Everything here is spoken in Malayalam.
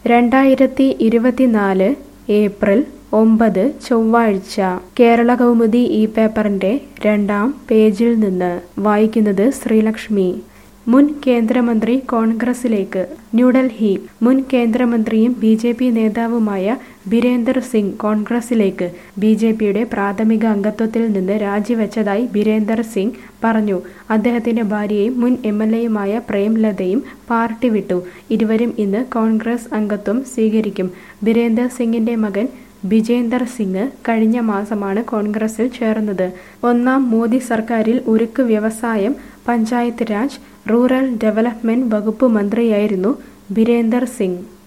രണ്ടായിരത്തി ഇരുപത്തിനാല് ഏപ്രിൽ ഒമ്പത് ചൊവ്വാഴ്ച കേരള കൗമുദി ഈ പേപ്പറിന്റെ രണ്ടാം പേജിൽ നിന്ന് വായിക്കുന്നത് ശ്രീലക്ഷ്മി മുൻ കേന്ദ്രമന്ത്രി കോൺഗ്രസിലേക്ക് ന്യൂഡൽഹി മുൻ കേന്ദ്രമന്ത്രിയും ബി ജെ പി നേതാവുമായ ബിരേന്ദർ സിംഗ് കോൺഗ്രസിലേക്ക് ബി ജെ പിയുടെ പ്രാഥമിക അംഗത്വത്തിൽ നിന്ന് രാജിവെച്ചതായി ബിരേന്ദർ സിംഗ് പറഞ്ഞു അദ്ദേഹത്തിന്റെ ഭാര്യയും മുൻ എം എൽ എയുമായ പ്രേംലതയും പാർട്ടി വിട്ടു ഇരുവരും ഇന്ന് കോൺഗ്രസ് അംഗത്വം സ്വീകരിക്കും ബിരേന്ദർ സിംഗിന്റെ മകൻ ബിജേന്ദർ സിംഗ് കഴിഞ്ഞ മാസമാണ് കോൺഗ്രസിൽ ചേർന്നത് ഒന്നാം മോദി സർക്കാരിൽ ഉരുക്ക് വ്യവസായം പഞ്ചായത്ത് രാജ് റൂറൽ ഡെവലപ്മെന്റ് വകുപ്പ് മന്ത്രിയായിരുന്നു ബിരേന്ദർ സിംഗ്